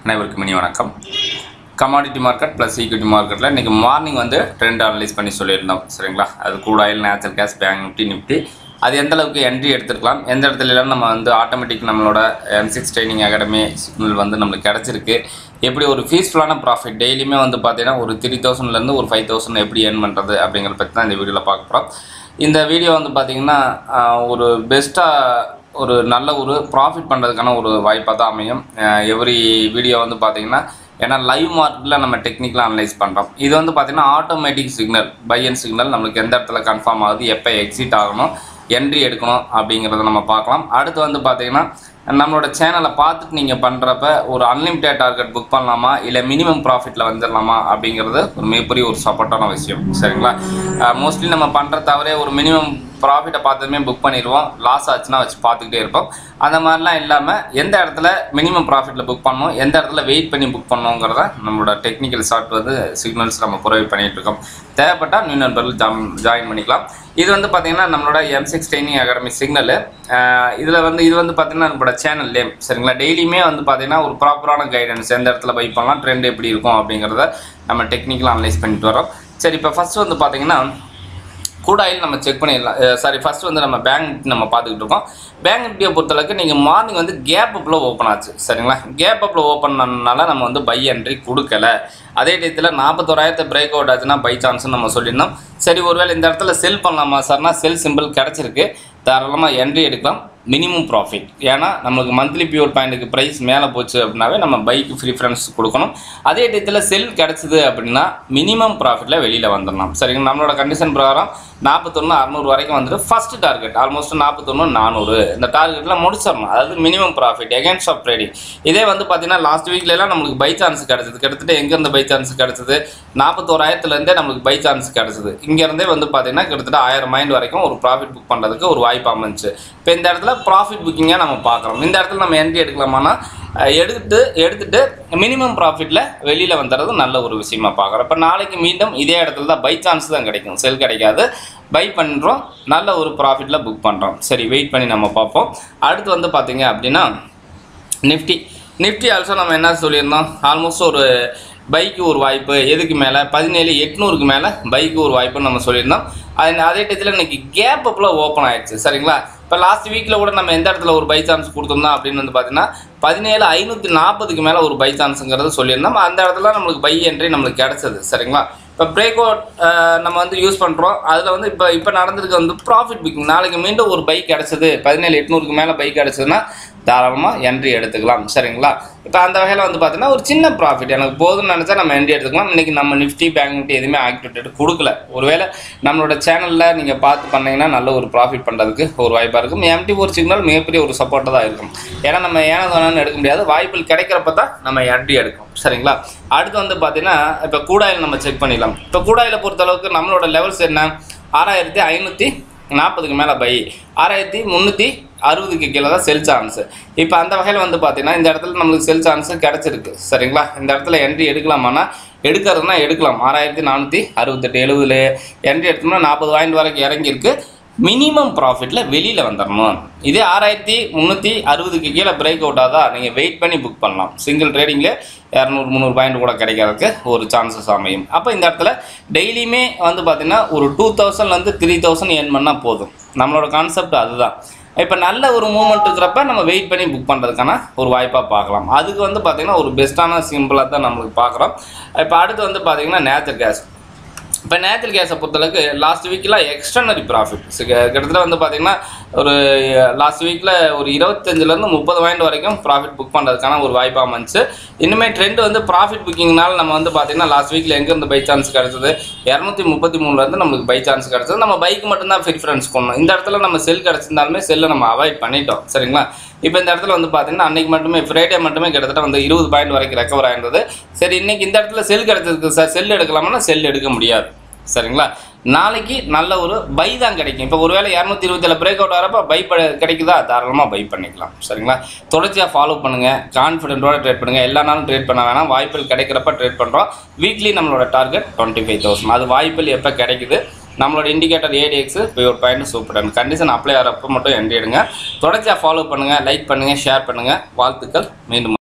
அனைவருக்கும் இனி வணக்கம் கமாடிட்டி மார்க்கெட் ப்ளஸ் ஈக்விட்டி மார்க்கெட்டில் இன்றைக்கி மார்னிங் வந்து ட்ரெண்ட் அனலைஸ் பண்ணி சொல்லியிருந்தோம் சரிங்களா அது crude oil natural gas bank Nifty Nifty அது எந்த அளவுக்கு என்ட்ரி எடுத்துருக்கலாம் எந்த இடத்துல எல்லாம் நம்ம வந்து ஆட்டோமேட்டிக் நம்மளோட M six training academy signal வந்து நம்மளுக்கு கிடச்சிருக்கு எப்படி ஒரு ஃபீஸ்ஃபுல்லான ப்ராஃபிட் டெய்லியுமே வந்து பார்த்தீங்கன்னா ஒரு த்ரீ தௌசண்ட்லேருந்து ஒரு ஃபைவ் தௌசண்ட் எப்படி ஏர்ன் பண்ணுறது அப்படிங்கிறத பற்றி தான் இந்த வீடியோவில் பார்க்க போகிறோம் இந்த வீடியோ வந்து பார்த்திங்கன்னா ஆஹ், ஒரு பெஸ்ட்டாக ஒரு நல்ல ஒரு ப்ராஃபிட் பண்ணுறதுக்கான ஒரு வாய்ப்பாக தான் அமையும் எவ்ரி வீடியோ வந்து பார்த்தீங்கன்னா ஏன்னா லைவ் மார்க்கெட்டில் நம்ம டெக்னிக்கலாக அனலைஸ் பண்ணுறோம் இது வந்து பார்த்தீங்கன்னா automatic signal buy and signal நம்மளுக்கு எந்த இடத்துல கன்ஃபார்ம் ஆகுது எப்போ எக்ஸிட் ஆகணும் என்ட்ரி எடுக்கணும் அப்படிங்கிறத நம்ம பார்க்கலாம் அடுத்து வந்து பார்த்தீங்கன்னா நம்மளோட சேனலை பார்த்துட்டு நீங்கள் பண்ணுறப்ப ஒரு அன்லிமிட்டட் டார்கெட் புக் பண்ணலாமா இல்லை மினிமம் ப்ராஃபிட்டில் வந்துடலாமா அப்படிங்கிறது ஒரு மிகப்பெரிய ஒரு சப்போர்ட்டான விஷயம் சரிங்களா மோஸ்ட்லி நம்ம பண்ணுற தவிர ஒரு மினிமம் ப்ராஃபிட்டை பார்த்ததுமே புக் பண்ணிடுவோம் லாஸ் ஆச்சுன்னா வச்சு பார்த்துக்கிட்டே இருப்போம் அந்த மாதிரிலாம் இல்லாமல் எந்த இடத்துல மினிமம் ப்ராஃபிட்டில் புக் பண்ணணும் எந்த இடத்துல வெயிட் பண்ணி புக் பண்ணணுங்கிறத நம்மளோட டெக்னிக்கல் சார்ட் வந்து சிக்னல்ஸ் நம்ம ப்ரொவைட் பண்ணிட்டு இருக்கோம் தேவைப்பட்டால் நியூ நண்பர்கள் ஜாம் ஜாயின் பண்ணிக்கலாம் இது வந்து பார்த்தீங்கன்னா நம்மளோட M six training academy signal இதில் வந்து இது வந்து பார்த்தீங்கன்னா நம்மளோட சேனல் நேம் சரிங்களா டெய்லியுமே வந்து பார்த்தீங்கன்னா ஒரு ப்ராப்பரான கைடன்ஸ் எந்த இடத்துல பை பண்ணலாம் ட்ரெண்ட் எப்படி இருக்கும் அப்படிங்கிறத நம்ம டெக்னிக்கலாக அனலைஸ் பண்ணிட்டு வரோம் சரி இப்போ ஃபஸ்ட்டு வந்து பார்த்தீங்கன்னா கூட ஆயில் நம்ம செக் பண்ணிடலாம் சாரி ஃபர்ஸ்ட் வந்து நம்ம பேங்க் நம்ம பார்த்துக்கிட்டு இருக்கோம் பேங்க் நிஃப்டியை பொறுத்தளவுக்கு நீங்கள் மார்னிங் வந்து கேப் அப்பில் ஓப்பன் ஆச்சு சரிங்களா கேப் அப்பில் ஓப்பன் பண்ணனால நம்ம வந்து பை என்ட்ரி கொடுக்கல அதே டயத்தில் நாற்பத்தோராயிரத்தை பிரேக் அவுட் ஆச்சுன்னா பை சான்ஸ்னு நம்ம சொல்லியிருந்தோம் சரி ஒருவேளை இந்த இடத்துல செல் பண்ணலாமா சார்னா செல் சிம்பிள் கிடச்சிருக்கு தாராளமாக என்ட்ரி எடுக்கலாம் மினிமம் ப்ராஃபிட் ஏன்னா நம்மளுக்கு மந்த்லி பியூர் பாயிண்ட்டுக்கு ப்ரைஸ் மேலே போச்சு அப்படின்னாவே நம்ம பைக்கு ப்ரிஃபரன்ஸ் கொடுக்கணும் அதே டயத்தில் செல் கிடச்சிது அப்படின்னா மினிமம் ப்ராஃபிட்டில் வெளியில் வந்துடலாம் சரிங்க நம்மளோட கண்டிஷன் பிரகாரம் நாற்பத்தொன்று அறநூறு வரைக்கும் வந்துட்டு ஃபர்ஸ்ட் டார்கெட் ஆல்மோஸ்ட் நாற்பத்தொன்று நானூறு இந்த டார்கெட்டில் முடிச்சிடணும் அதாவது minimum profit against of trading இதே வந்து பார்த்தீங்கன்னா லாஸ்ட் வீக்லலாம் நம்மளுக்கு பை சான்ஸ் கிடச்சிது கிட்டத்தட்ட எங்கேருந்து பை சான்ஸ் கிடச்சிது நாற்பத்தோராயிரத்துலேருந்தே நம்மளுக்கு பை சான்ஸ் கிடச்சிது இங்கேருந்தே வந்து பார்த்தீங்கன்னா கிட்டத்தட்ட ஆயிரம் மைண்ட் வரைக்கும் ஒரு ப்ராஃபிட் புக் பண்ணுறதுக்கு ஒரு வாய்ப்பு அமைஞ்சு இப்போ இந்த இடத்துல ப்ராஃபிட் புக்கிங்காக நம்ம பார்க்குறோம் இந்த இடத்துல நம்ம என்ட்ரி எடுக்கலாமான்னா அஹ், எடுத்து எடுத்துட்டு மினிமம் ப்ராஃபிட்டில் வெளியில் வந்துடுறது நல்ல ஒரு விஷயமா பார்க்குறோம் இப்போ நாளைக்கு மீண்டும் இதே இடத்துல தான் பை சான்ஸ் தான் கிடைக்கும் செல் கிடைக்காது பை பண்ணுறோம் நல்ல ஒரு ப்ராஃபிட்டில் புக் பண்ணுறோம் சரி வெயிட் பண்ணி நம்ம பார்ப்போம் அடுத்து வந்து பார்த்தீங்க அப்படின்னா நிஃப்டி நிஃப்டி ஆல்சோ நம்ம என்ன சொல்லியிருந்தோம் ஆல்மோஸ்ட் ஒரு பைக்கு ஒரு வாய்ப்பு எதுக்கு மேலே பதினேழு எட்நூறுக்கு மேலே பைக்கு ஒரு வாய்ப்புன்னு நம்ம சொல்லியிருந்தோம் அது அதே டயத்தில் இன்னைக்கு கேப் அப்பில் ஓப்பன் ஆயிடுச்சு சரிங்களா இப்போ லாஸ்ட் வீக்கில் கூட நம்ம எந்த இடத்துல ஒரு பை சான்ஸ் கொடுத்துருந்தோம் அப்படின்னு வந்து பார்த்தீங்கன்னா பதினேழு ஐநூற்றி நாற்பதுக்கு மேலே ஒரு பை சான்ஸுங்கிறது சொல்லியிருந்தோம் அந்த இடத்துல நம்மளுக்கு பை என்ட்ரி நம்மளுக்கு கிடச்சது சரிங்களா இப்போ பிரேக் அவுட் நம்ம வந்து யூஸ் பண்ணுறோம் அதில் வந்து இப்போ இப்போ நடந்திருக்கு வந்து ப்ராஃபிட் புக்கிங் நாளைக்கு மீண்டும் ஒரு பைக் கிடச்சது பதினேழு எட்நூறுக்கு மேலே பைக் கிடச்சதுன்னா தாராளமாக என்ட்ரி எடுத்துக்கலாம் சரிங்களா இப்போ அந்த வகையில் வந்து பார்த்தீங்கன்னா ஒரு சின்ன ப்ராஃபிட் எனக்கு போதும்னு நினச்சா நம்ம என்ட்ரி எடுத்துக்கலாம் இன்றைக்கி நம்ம நிஃப்டி பேங்க் நிஃப்டி எதுவுமே ஆக்டிவேட் கொடுக்கல ஒருவேளை நம்மளோட சேனலில் நீங்கள் பார்த்து பண்ணீங்கன்னா நல்ல ஒரு ப்ராஃபிட் பண்ணுறதுக்கு ஒரு வாய்ப்பாக இருக்கும் எம்டி ஒரு சிக்னல் மிகப்பெரிய ஒரு சப்போர்ட்டாக தான் இருக்கும் ஏன்னா நம்ம ஏனதானு எடுக்க முடியாது வாய்ப்புகள் கிடைக்கிறப்ப தான் நம்ம என்ட்ரி எடுக்கும் சரிங்களா அடுத்து வந்து பார்த்தீங்கன்னா இப்போ கூடாயில் நம்ம செக் பண்ணிடலாம் இப்போ கூடாயில் பொறுத்தளவுக்கு நம்மளோட லெவல்ஸ் என்ன ஆறாயிரத்தி ஐநூற்றி நாற்பதுக்கு மேலே பை ஆறாயிரத்தி முந்நூற்றி அறுபதுக்கு கீழே தான் செல் சான்ஸு இப்போ அந்த வகையில் வந்து பார்த்தீங்கன்னா இந்த இடத்துல நம்மளுக்கு செல் சான்ஸு கிடச்சிருக்கு சரிங்களா இந்த இடத்துல என்ட்ரி எடுக்கலாமான்னா எடுக்கிறதுனா எடுக்கலாம் ஆறாயிரத்தி நானூற்றி அறுபத்தெட்டு எழுபதுல என்ட்ரி எடுத்தோம்னா நாற்பது வாயிண்ட் வரைக்கும் இறங்கியிருக்கு மினிமம் ப்ராஃபிட்டில் வெளியில் வந்துடணும் இதே ஆறாயிரத்தி முந்நூற்றி அறுபதுக்கு கீழே பிரேக் அவுட் ஆகுதா நீங்கள் வெயிட் பண்ணி புக் பண்ணலாம் சிங்கிள் ட்ரேடிங்கில் இரநூறு முந்நூறு பாயிண்ட் கூட கிடைக்கிறதுக்கு ஒரு சான்சஸ் அமையும் அப்போ இந்த இடத்துல டெய்லியுமே வந்து பார்த்திங்கன்னா ஒரு டூ தௌசண்ட்லேருந்து த்ரீ தௌசண்ட் ஏர்ன் பண்ணால் போதும் நம்மளோட கான்செப்ட் அதுதான் இப்போ நல்ல ஒரு மூமெண்ட் இருக்கிறப்ப நம்ம வெயிட் பண்ணி புக் பண்ணுறதுக்கான ஒரு வாய்ப்பாக பார்க்கலாம் அதுக்கு வந்து பார்த்திங்கன்னா ஒரு பெஸ்ட்டான சிம்பிளாக தான் நம்மளுக்கு பார்க்குறோம் இப்போ அடுத்து வந்து பார்த்திங்கன்னா நேச்சர் கேஸ் இப்போ நேச்சுரல் கேஸை பொறுத்தளவுக்கு லாஸ்ட் வீக்கில் எக்ஸ்டர்னரி ப்ராஃபிட் கிட்டத்தட்ட வந்து பார்த்தீங்கன்னா ஒரு லாஸ்ட் வீக்கில் ஒரு இருபத்தஞ்சிலேருந்து முப்பது பாயிண்ட் வரைக்கும் ப்ராஃபிட் புக் பண்ணுறதுக்கான ஒரு வாய்ப்பாக அமைச்சு இன்னுமே ட்ரெண்ட் வந்து ப்ராஃபிட் புக்கிங்னால நம்ம வந்து பார்த்தீங்கன்னா லாஸ்ட் வீக்கில் எங்கேருந்து பை சான்ஸ் கிடச்சது இரநூத்தி முப்பத்தி மூணுலேருந்து நம்மளுக்கு பை சான்ஸ் கிடச்சது நம்ம பைக் மட்டும்தான் ப்ரிஃபரன்ஸ் பண்ணணும் இந்த இடத்துல நம்ம செல் கிடச்சிருந்தாலுமே செல்லை நம்ம அவாய்ட் பண்ணிட்டோம் சரிங்களா இப்போ இந்த இடத்துல வந்து பார்த்தீங்கன்னா அன்னைக்கு மட்டுமே ஃப்ரைடே மட்டுமே கிட்டத்தட்ட வந்து இருபது பாயிண்ட் வரைக்கும் ரெக்கவர் ஆயிருந்தது சரி இன்னைக்கு இந்த இடத்துல செல் கிடச்சிருக்கு சார் செல் எடுக்கலாமா செல் எடுக்க முடியாது சரிங்களா நாளைக்கு நல்ல ஒரு பை தான் கிடைக்கும் இப்போ ஒருவேளை இரநூத்தி இருபத்தில் பிரேக் அவுட் வரப்போ பை ப கிடைக்குதா தாராளமாக பை பண்ணிக்கலாம் சரிங்களா தொடர்ச்சியாக ஃபாலோ பண்ணுங்கள் கான்ஃபிடென்ட்டோட ட்ரேட் பண்ணுங்கள் எல்லா நாளும் ட்ரேட் பண்ண வேணாம் வாய்ப்புகள் கிடைக்கிறப்ப ட்ரேட் பண்ணுறோம் வீக்லி நம்மளோட டார்கெட் டுவெண்ட்டி ஃபைவ் தௌசண்ட் அது வாய்ப்புகள் எப்போ கிடைக்குது நம்மளோட indicator ADX pure point super condition apply ஆகிறப்ப மட்டும் என்ட்ரி எடுங்க தொடர்ச்சியாக ஃபாலோ பண்ணுங்கள் லைக் பண்ணுங்கள் ஷேர் பண்ணுங்கள் வாழ்த்துக்கள் மீண்டும்